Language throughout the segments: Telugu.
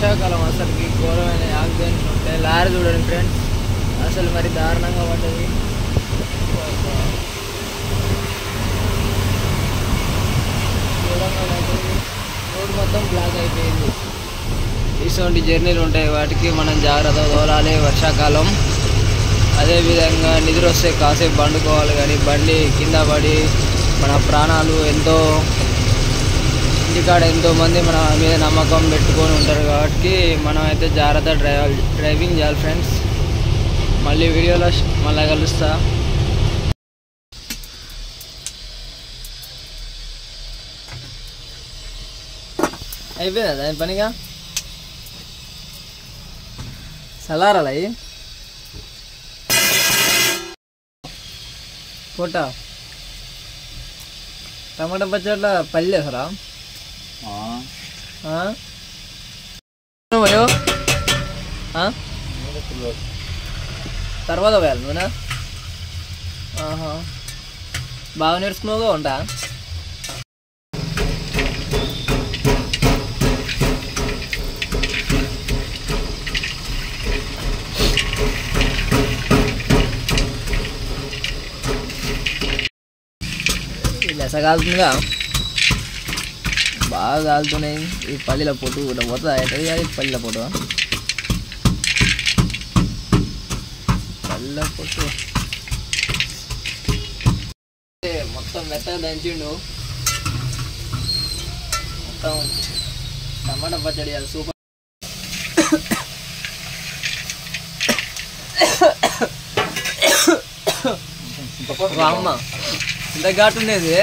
వర్షాకాలం అసలుకి ఘోరమైన యాక్సిడెంట్స్ ఉంటాయి లారీ చూడండి ఫ్రెండ్స్ అసలు మరి దారుణంగా పడ్డది ఘోరంగా పడ్డది రోడ్ మొత్తం బ్లాక్ అయిపోయింది ఇటువంటి జర్నీలు ఉంటాయి వాటికి మనం జాగ్రత్త తోలాలి వర్షాకాలం అదేవిధంగా నిద్ర వస్తే కాసేపు బండుకోవాలి కానీ బండి కింద పడి మన ప్రాణాలు ఎంతో ఇంటికాడ ఎంతో మంది మన మీద నమ్మకం పెట్టుకొని ఉంటారు కాబట్టి మనం అయితే జాగ్రత్త డ్రైవ్ డ్రైవింగ్ చేయాలి ఫ్రెండ్స్ మళ్ళీ వీడియోలో మళ్ళీ కలుస్తా అయిపోయిందా దాని పనిగా సలారాలు అయ్యి పూట టమాటా పచ్చట్ల పల్లి వేసరా పోయో తర్వాత పోయాలి నువ్వునా ఆహా బాగా నేర్చుకున్నావుగా ఉంటా లెస కాలుతుందిగా బాగా కాలుతున్నాయి ఈ పల్లీల పొట్టు కూడా పోతుందా ఎక్కడికి కాదు ఈ పల్లీల పొట్టు పల్లీల పొట్టు ఏ, మొత్తం మెత్తగా దంచిండు మొత్తం టమాటా పచ్చడి అది సూపర్ అమ్మ ఇంత ఘాటు ఉండేది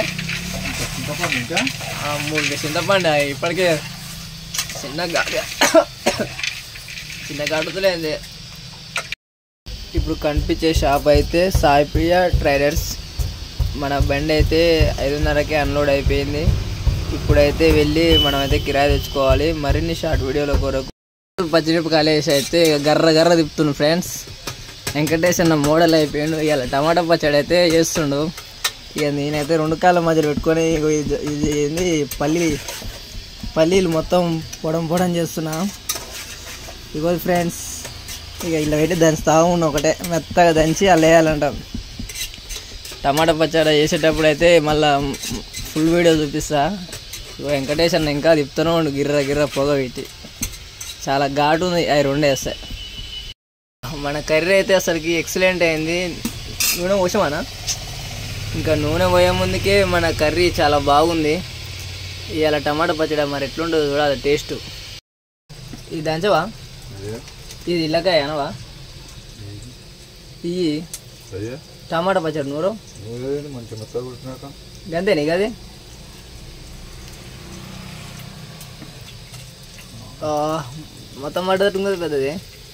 ఆ, మూడు చింతపండు ఇప్పటికే చిన్న ఘాటు చిన్న ఘాటుతలేదు ఇప్పుడు కనిపించే షాప్ అయితే సాయిప్రియ ట్రైడర్స్ మన బండి అయితే ఐదున్నరకే అన్లోడ్ అయిపోయింది ఇప్పుడైతే వెళ్ళి మనం అయితే కిరాయి తెచ్చుకోవాలి మరిన్ని షార్ట్ వీడియోల కొరకు పచ్చిమిరపకాయలు వేసి అయితే గర్ర గర్ర తిప్పుతుండు ఫ్రెండ్స్ వెంకటేష్ అన్న మోడల్ అయిపోయిండు ఇవాళ టమాటా పచ్చడి అయితే చేస్తుండు ఇక నేనైతే రెండు కాళ్ళ మధ్యలో పెట్టుకొని ఇగో ఇది ఇది ఏంది పల్లి పల్లీలు మొత్తం పొడం పొడం చేస్తున్నా ఇగో ఫ్రెండ్స్ ఇక ఇలా పెట్టి దంచుతా ఉన్న ఒకటే మెత్తగా దంచి అలా వేయాలంటాం టమాటా పచ్చడి చేసేటప్పుడు అయితే మళ్ళా ఫుల్ వీడియో చూపిస్తా ఇగో వెంకటేష్ అన్న ఇంకా తిప్పుతూనే ఉండు గిర్ర గిర్ర పొగ పెట్టి చాలా ఘాటు ఉంది అవి రెండు వేస్తాయి మన కర్రీ అయితే అసలుకి ఎక్సలెంట్ అయింది నూనె పోసామానా ఇంకా నూనె పోయే ముందుకే మన కర్రీ చాలా బాగుంది ఇవాళ టమాటా పచ్చడి మరి ఎట్లుంటుందో చూడాలి టేస్ట్ ఇది దంచవా ఇది ఇల్లకాయ అనవా ఇవి టమాటా పచ్చడి నూరు మంచి మెత్తగా కొట్టినాక గంతే నీకు అది ఆ, మొత్తం పడ్డట్టుంది పెద్దది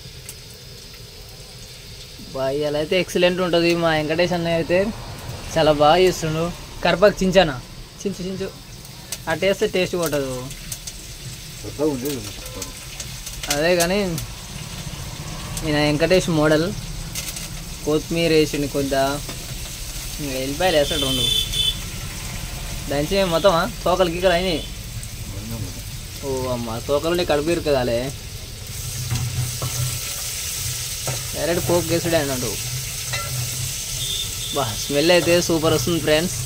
బాగా ఇలా అయితే ఎక్సలెంట్ ఉంటుంది మా వెంకటేష్ అన్నయ్య అయితే చాలా బాగా చేస్తుండు కరపాకు చించానా చించు చించు ఆ టేస్ట్ టేస్ట్ కొట్టదు పెద్దగా ఉండేది అదే కానీ ఈయన వెంకటేష్ మోడల్ కొత్తిమీర వేసిండు కొద్దిగా ఇంకా వెళ్ళిపోయాలి వేస్తాడు రెండు దంచి మొత్తమా తోకలు గీకలు అయినాయి ఓ అమ్మ తోకలు కడుపు ఇరుకదాలే డైరెక్ట్ పోక్ కేసుడే అన్నట్టు బా స్మెల్ అయితే సూపర్ వస్తుంది ఫ్రెండ్స్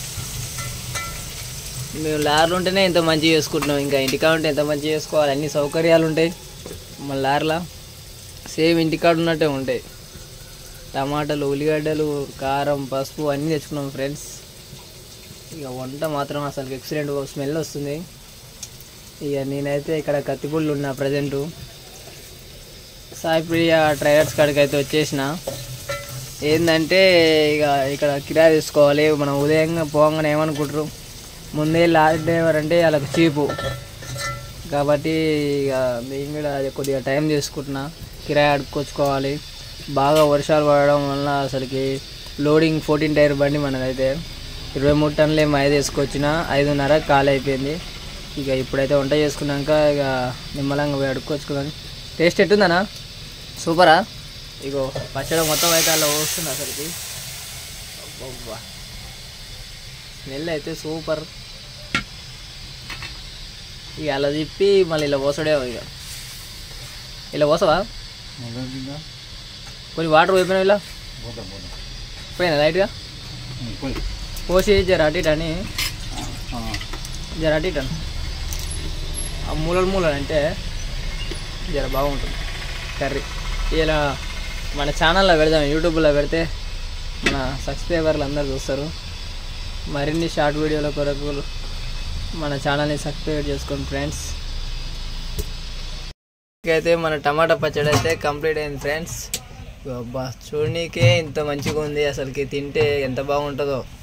మేము లారీలు ఉంటేనే ఇంత మంచిగా చేసుకుంటున్నాం ఇంకా ఇంటికాడ ఉంటే ఎంత మంచిగా చేసుకోవాలి అన్ని సౌకర్యాలు ఉంటాయి మన లారీలా సేమ్ ఇంటికాడ ఉన్నట్టే ఉంటాయి టమాటాలు ఉల్లిగడ్డలు కారం పసుపు అన్నీ తెచ్చుకున్నాం ఫ్రెండ్స్ ఇక వంట మాత్రం అసలు ఎక్సలెంట్ స్మెల్ వస్తుంది ఇక నేనైతే ఇక్కడ కత్తిపుళ్ళు ఉన్నా ప్రజెంటు సాయిప్రియ ట్రైడర్స్ కాడికి అయితే వచ్చేసిన ఏంటంటే ఇక ఇక్కడ కిరాయి తీసుకోవాలి మనం ఉదయంగా పోగానే ఏమనుకుంటారు ముందే లాస్ట్ డ్రైవర్ అంటే వాళ్ళకి చీపు కాబట్టి ఇక మేము కూడా అది కొద్దిగా టైం తీసుకుంటున్నా కిరాయి అడుక్కొచ్చుకోవాలి బాగా వర్షాలు పడడం వల్ల అసలుకి లోడింగ్ ఫోర్టీన్ టైర్ బండి మనదైతే ఇరవై మూడు టన్నులు ఏమో ఐదు వేసుకొచ్చిన ఐదున్నర ఖాళీ అయిపోయింది ఇక ఇప్పుడైతే వంట చేసుకున్నాక ఇక నిమ్మలంగా పోయి అడుక్కొచ్చుకున్నాను టేస్ట్ ఎట్టుందనా సూపరా ఇగో పచ్చడి మొత్తం అయితే అలా వస్తుంది అసలుకి అబ్బబ్బా స్మెల్ అయితే సూపర్ ఇక అలా తిప్పి మళ్ళీ ఇలా పోసడే ఇక ఇలా పోసావా మళ్ళీ తిందా కొన్ని వాటర్ పోయిపోయినా ఇలా పోతాం పోతాం పోయినా లైట్గా పోయి పోసి జర అటు ఇటు అని జర అటు ఇటు అని ఆ మూలలు మూలలు అంటే జర బాగుంటుంది కర్రీ ఇలా మన ఛానల్లో పెడదాం యూట్యూబ్లో పెడితే మన సబ్స్క్రైబర్లు అందరు చూస్తారు మరిన్ని షార్ట్ వీడియోల కొరకు మన ఛానల్ని సబ్స్క్రైబ్ చేసుకోండి ఫ్రెండ్స్ అయితే మన టమాటా పచ్చడి అయితే కంప్లీట్ అయింది ఫ్రెండ్స్ అబ్బా చూడనీకే ఇంత మంచిగా ఉంది అసలుకి తింటే ఎంత బాగుంటుందో